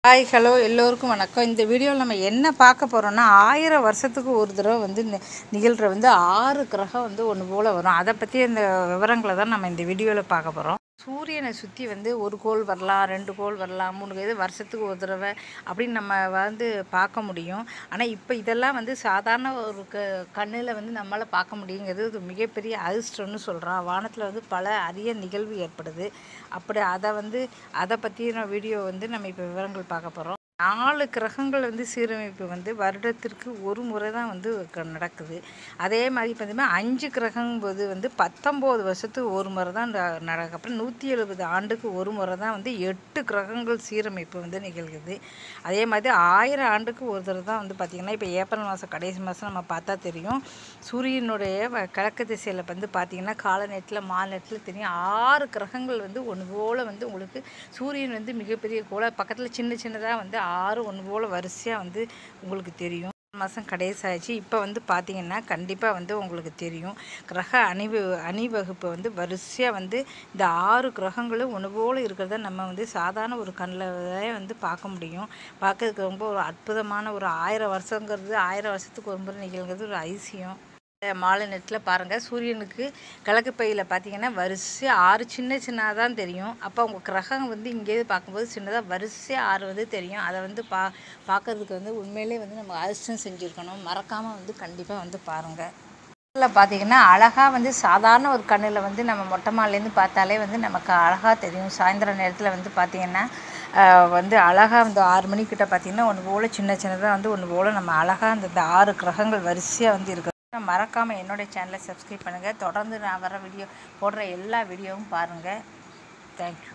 hi hello எல்லோருக்கும் வணக்கம் இந்த வீடியோவில் நம்ம என்ன பார்க்க போகிறோம்னா ஆயிரம் வருஷத்துக்கு ஒரு தடவை வந்து நி- நிகழ்கிற வந்து ஆறு கிரகம் வந்து ஒன்று போல் வரும் அதை பற்றி இந்த விவரங்களை தான் நம்ம இந்த வீடியோவில் பார்க்க போகிறோம் சூரியனை சுற்றி வந்து ஒரு கோள் வரலாம் ரெண்டு கோள் வரலாம் மூணு இது வருஷத்துக்கு ஒரு தடவை அப்படின்னு நம்ம வந்து பார்க்க முடியும் ஆனால் இப்போ இதெல்லாம் வந்து சாதாரண ஒரு க கண்ணில் வந்து நம்மளால் பார்க்க முடியுங்கிறது ஒரு மிகப்பெரிய அதிர்ஷ்டம்னு சொல்கிறோம் வானத்தில் வந்து பல அரிய நிகழ்வு ஏற்படுது அப்படி அதை வந்து அதை பற்றின வீடியோ வந்து நம்ம இப்போ விவரங்கள் பார்க்க போகிறோம் நாலு கிரகங்கள் வந்து சீரமைப்பு வந்து வருடத்திற்கு ஒரு முறை தான் வந்து க- நடக்குது அதே மாதிரி பார்த்தீங்கன்னா அஞ்சு கிரகம்போது வந்து பத்தொம்போது வருஷத்துக்கு ஒரு முறை தான் ந- நடக்கும் அப்புறம் நூற்றி எழுபது ஆண்டுக்கு ஒரு முறை தான் வந்து எட்டு கிரகங்கள் சீரமைப்பு வந்து நிகழ்குது அதே மாதிரி ஆயிரம் ஆண்டுக்கு ஒரு தடவை தான் வந்து பார்த்திங்கன்னா இப்போ ஏப்ரல் மாதம் கடைசி மாதம் நம்ம பார்த்தா தெரியும் சூரியனுடைய வ- கிழக்கு திசையில் வந்து பார்த்திங்கன்னா கால நேரத்தில் மாலை நேரத்தில் தெரியும் ஆறு கிரகங்கள் வந்து ஒன்று போல் வந்து உங்களுக்கு சூரியன் வந்து மிகப்பெரிய கோள பக்கத்தில் சின்ன சின்னதாக வந்து ஆறு ஒன்று போல் வரிசையாக வந்து உங்களுக்கு தெரியும் மாதம் கடைசி ஆச்சு இப்போ வந்து பார்த்தீங்கன்னா கண்டிப்பாக வந்து உங்களுக்கு தெரியும் கிரக அணிவு அணிவகுப்பு வந்து வரிசையாக வந்து இந்த ஆறு கிரகங்களும் ஒன்று போல் இருக்கிறத நம்ம வந்து சாதாரண ஒரு கண்ணில் வந்து பார்க்க முடியும் பார்க்கறதுக்கு ரொம்ப ஒரு அற்புதமான ஒரு ஆயிரம் வருஷங்கிறது ஆயிரம் வருஷத்துக்கு ஒரு முறை நிகழ்கிறது ஒரு அதிசயம் இந்த மாலை நேரத்தில் பாருங்கள் சூரியனுக்கு கிழக்கு பையில் பார்த்தீங்கன்னா வரிசை ஆறு சின்ன சின்னதாக தான் தெரியும் அப்போ உங்கள் கிரகம் வந்து இங்கேயே பார்க்கும்போது சின்னதாக வரிசையாக ஆறு வந்து தெரியும் அதை வந்து பா பார்க்கறதுக்கு வந்து உண்மையிலே வந்து நம்ம அதிர்ஷ்டம் செஞ்சுருக்கணும் மறக்காமல் வந்து கண்டிப்பாக வந்து பாருங்கள் இதில் பார்த்தீங்கன்னா அழகாக வந்து சாதாரண ஒரு கண்ணில் வந்து நம்ம மொட்டை மாலேருந்து பார்த்தாலே வந்து நமக்கு அழகாக தெரியும் சாயந்தர நேரத்தில் வந்து பார்த்திங்கன்னா ஆஹ், வந்து அழகாக வந்து ஆறு மணிக்கிட்ட பார்த்திங்கன்னா ஒன்று போல் சின்ன சின்னதாக வந்து ஒன்று போல் நம்ம அழகாக அந்த இந்த ஆறு கிரகங்கள் வரிசையாக வந்து இருக்குது மறக்காமல் என்னுடைய சேனலை சப்ஸ்கிரைப் பண்ணுங்கள் தொடர்ந்து நான் வர வீடியோ போடுற எல்லா வீடியோவும் பாருங்கள் தேங்க்யூ